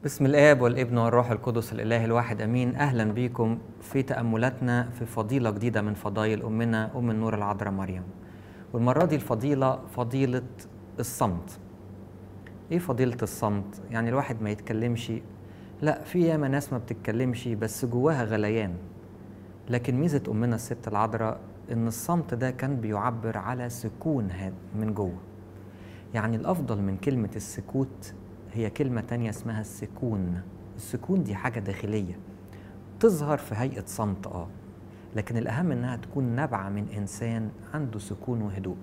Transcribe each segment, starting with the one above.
بسم الآب والابن والروح القدس الإله الواحد أمين أهلا بكم في تأملاتنا في فضيلة جديدة من فضائل أمنا أم النور العذراء مريم والمرة دي الفضيلة فضيلة الصمت إيه فضيلة الصمت؟ يعني الواحد ما يتكلمش لا في ياما ناس ما بتتكلمش بس جواها غليان لكن ميزة أمنا الست العذراء إن الصمت ده كان بيعبر على سكون هاد من جوه يعني الأفضل من كلمة السكوت هي كلمة تانية اسمها السكون السكون دي حاجة داخلية تظهر في هيئة صمت اه لكن الأهم إنها تكون نابعة من إنسان عنده سكون وهدوء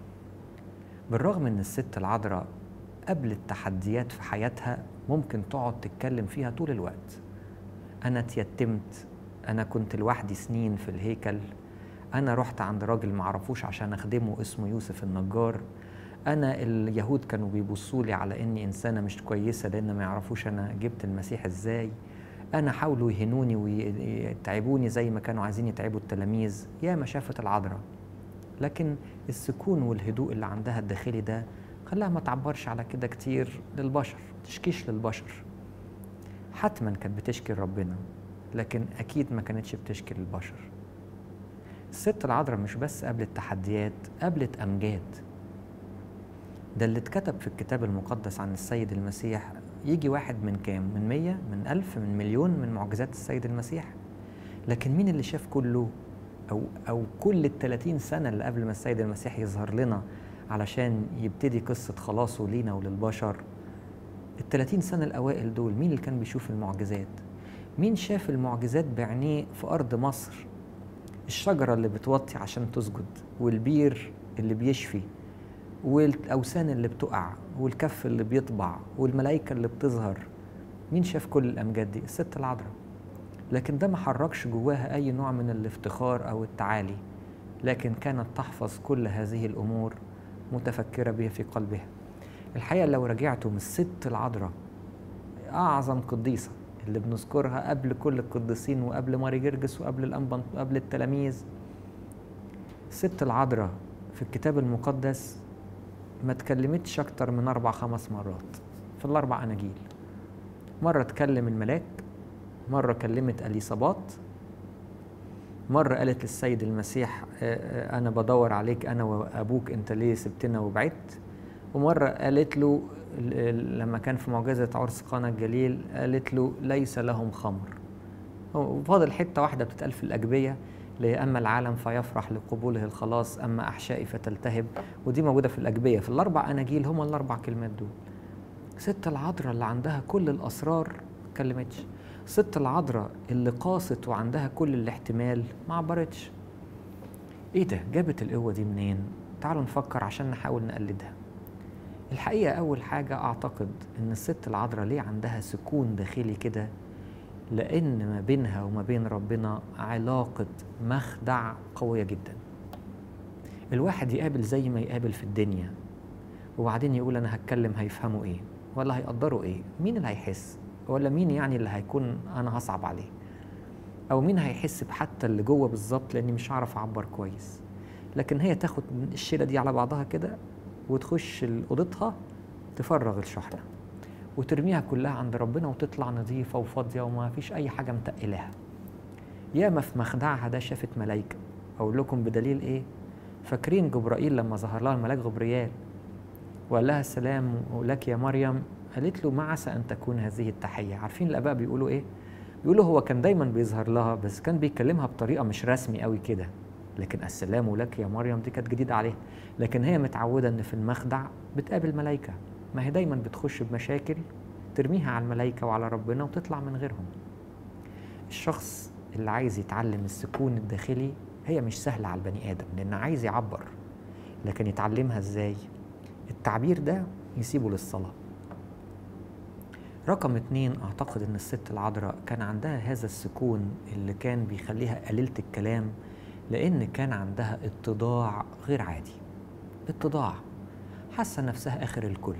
بالرغم إن الست العذراء قبل التحديات في حياتها ممكن تقعد تتكلم فيها طول الوقت أنا اتيتمت أنا كنت لوحدي سنين في الهيكل أنا رحت عند راجل معرفوش عشان أخدمه اسمه يوسف النجار انا اليهود كانوا بيبصوا لي على اني انسانه مش كويسه لان ما يعرفوش انا جبت المسيح ازاي انا حاولوا يهنوني ويتعبوني زي ما كانوا عايزين يتعبوا التلاميذ يا ما شافت العذراء لكن السكون والهدوء اللي عندها الداخلي ده خلاها ما تعبرش على كده كتير للبشر ما تشكيش للبشر حتما كانت بتشكي لربنا لكن اكيد ما كانتش بتشكي للبشر الست العذراء مش بس قابلت تحديات قابلت امجاد ده اللي اتكتب في الكتاب المقدس عن السيد المسيح يجي واحد من كام؟ من مية؟ من ألف؟ من مليون من معجزات السيد المسيح لكن مين اللي شاف كله أو, أو كل التلاتين سنة اللي قبل ما السيد المسيح يظهر لنا علشان يبتدي قصة خلاصه لينا وللبشر التلاتين سنة الأوائل دول مين اللي كان بيشوف المعجزات؟ مين شاف المعجزات بعينيه في أرض مصر؟ الشجرة اللي بتوطي عشان تسجد والبير اللي بيشفي والاوثان اللي بتقع والكف اللي بيطبع والملائكه اللي بتظهر مين شاف كل الامجاد دي الست العذراء لكن ده ما حركش جواها اي نوع من الافتخار او التعالي لكن كانت تحفظ كل هذه الامور متفكره بها في قلبها الحقيقه لو رجعتم الست العذراء اعظم قديسه اللي بنذكرها قبل كل القديسين وقبل ماري جرجس وقبل الانبا وقبل التلاميذ الست العذراء في الكتاب المقدس ما اتكلمتش أكتر من أربع خمس مرات في الأربع أناجيل مرة تكلم الملاك مرة كلمت أليصابات مرة قالت للسيد المسيح أنا بدور عليك أنا وأبوك أنت ليه سبتنا وبعدت ومرة قالت له لما كان في معجزة عرس قانا الجليل قالت له ليس لهم خمر وفاضل حتة واحدة بتتقال في الأجبية أما العالم فيفرح لقبوله الخلاص أما أحشائي فتلتهب ودي موجودة في الأجبية في الأربع أناجيل هم الأربع كلمات دول ست العذراء اللي عندها كل الأسرار ما اتكلمتش ست العذراء اللي قاست وعندها كل الاحتمال ما عبرتش ايه ده جابت القوة دي منين تعالوا نفكر عشان نحاول نقلدها الحقيقة أول حاجة أعتقد إن الست العذراء ليه عندها سكون داخلي كده لأن ما بينها وما بين ربنا علاقة مخدع قوية جدا الواحد يقابل زي ما يقابل في الدنيا وبعدين يقول أنا هتكلم هيفهموا إيه ولا هيقدروا إيه مين اللي هيحس ولا مين يعني اللي هيكون أنا هصعب عليه أو مين هيحس بحتى اللي جوه بالظبط لأني مش هعرف أعبر كويس لكن هي تاخد الشيلة دي على بعضها كده وتخش أوضتها تفرغ الشحنة وترميها كلها عند ربنا وتطلع نظيفة وفاضية وما فيش أي حاجة متقلها ياما في مخدعها ده شافت ملايكة أقول لكم بدليل إيه فاكرين جبرائيل لما ظهر لها الملاك غبريال وقال لها السلام لك يا مريم قالت له ما عسى أن تكون هذه التحية عارفين الآباء بيقولوا إيه بيقولوا هو كان دايما بيظهر لها بس كان بيكلمها بطريقة مش رسمي قوي كده لكن السلام لك يا مريم دي كانت جديدة عليها لكن هي متعودة إن في المخدع بتقابل ملايكة ما هي دايما بتخش بمشاكل ترميها على الملائكة وعلى ربنا وتطلع من غيرهم الشخص اللي عايز يتعلم السكون الداخلي هي مش سهلة على البني آدم لأنه عايز يعبر لكن يتعلمها ازاي التعبير ده يسيبه للصلاة رقم اتنين أعتقد إن الست العذراء كان عندها هذا السكون اللي كان بيخليها قليلة الكلام لأن كان عندها اتضاع غير عادي اتضاع حاسة نفسها آخر الكل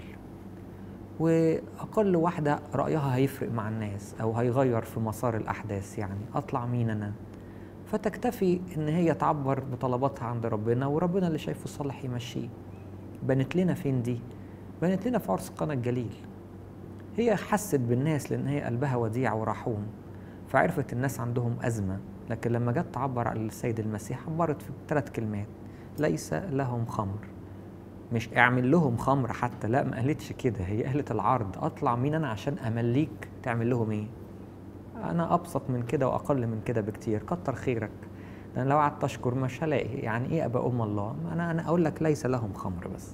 وأقل واحدة رأيها هيفرق مع الناس أو هيغير في مسار الأحداث يعني أطلع مين أنا فتكتفي إن هي تعبر بطلباتها عند ربنا وربنا اللي شايفه صالح يمشيه بنت لنا فين دي؟ بنت لنا في عرس قنا الجليل هي حست بالناس لان هي قلبها وديع ورحوم فعرفت الناس عندهم ازمه لكن لما جت تعبر عن السيد المسيح عبرت في ثلاث كلمات ليس لهم خمر مش اعمل لهم خمر حتى لا ما قالتش كده هي قالت العرض اطلع مين انا عشان امليك تعمل لهم ايه انا ابسط من كده واقل من كده بكتير كتر خيرك لان لو قعدت اشكر مش هلاقي يعني ايه ابقى ام الله انا انا اقول لك ليس لهم خمر بس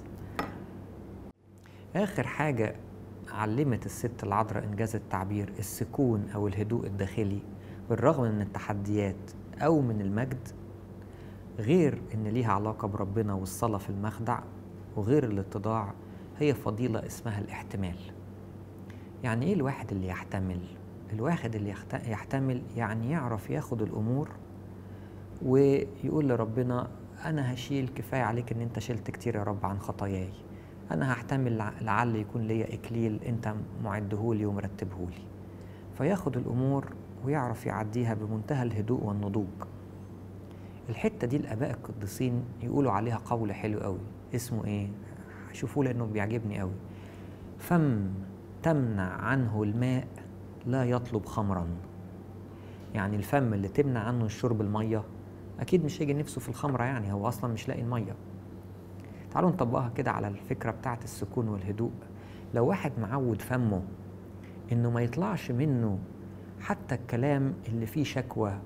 اخر حاجه علمت الست العذراء انجاز التعبير السكون او الهدوء الداخلي بالرغم من التحديات او من المجد غير ان ليها علاقه بربنا والصلاه في المخدع وغير الاتضاع هي فضيله اسمها الاحتمال يعني ايه الواحد اللي يحتمل الواحد اللي يحتمل يعني يعرف ياخد الامور ويقول لربنا انا هشيل كفايه عليك ان انت شلت كتير يا رب عن خطاياي انا هحتمل لعل يكون ليا اكليل انت معدهولي ومرتبهولي فياخد الامور ويعرف يعديها بمنتهى الهدوء والنضوج الحتة دي الآباء القديسين يقولوا عليها قول حلو قوي اسمه إيه؟ شوفوه لأنه بيعجبني قوي فم تمنع عنه الماء لا يطلب خمرا يعني الفم اللي تمنع عنه الشرب المية أكيد مش هيجي نفسه في الخمرة يعني هو أصلا مش لاقي المية تعالوا نطبقها كده على الفكرة بتاعت السكون والهدوء لو واحد معود فمه إنه ما يطلعش منه حتى الكلام اللي فيه شكوى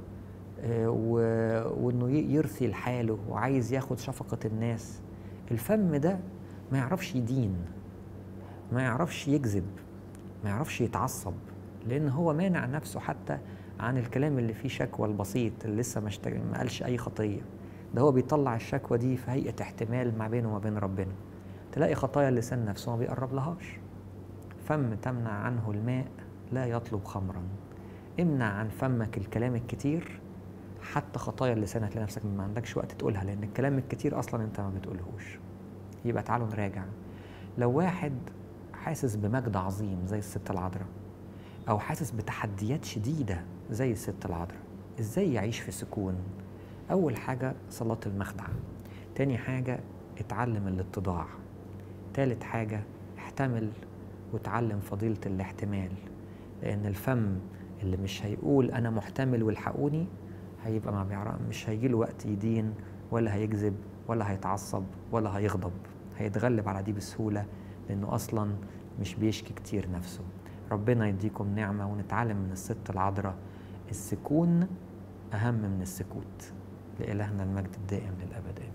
وانه يرثي لحاله وعايز ياخد شفقة الناس الفم ده ما يعرفش يدين ما يعرفش يكذب ما يعرفش يتعصب لان هو مانع نفسه حتى عن الكلام اللي فيه شكوى البسيط اللي لسه ما ما قالش اي خطيه ده هو بيطلع الشكوى دي في هيئه احتمال ما بينه وما بين ربنا تلاقي خطايا اللسان نفسه ما بيقرب لهاش فم تمنع عنه الماء لا يطلب خمرا امنع عن فمك الكلام الكتير حتى خطايا اللسان هتلاقي نفسك ما عندكش وقت تقولها لان الكلام الكتير اصلا انت ما بتقولهوش يبقى تعالوا نراجع لو واحد حاسس بمجد عظيم زي الست العذراء او حاسس بتحديات شديده زي الست العذراء ازاي يعيش في سكون اول حاجه صلاه المخدع تاني حاجه اتعلم الاتضاع تالت حاجه احتمل وتعلم فضيله الاحتمال لان الفم اللي مش هيقول انا محتمل والحقوني هيبقى ما بيعرف مش هيجي له وقت يدين ولا هيكذب ولا هيتعصب ولا هيغضب هيتغلب على دي بسهولة لأنه أصلا مش بيشكي كتير نفسه ربنا يديكم نعمة ونتعلم من الست العذراء السكون أهم من السكوت لإلهنا المجد الدائم للأبد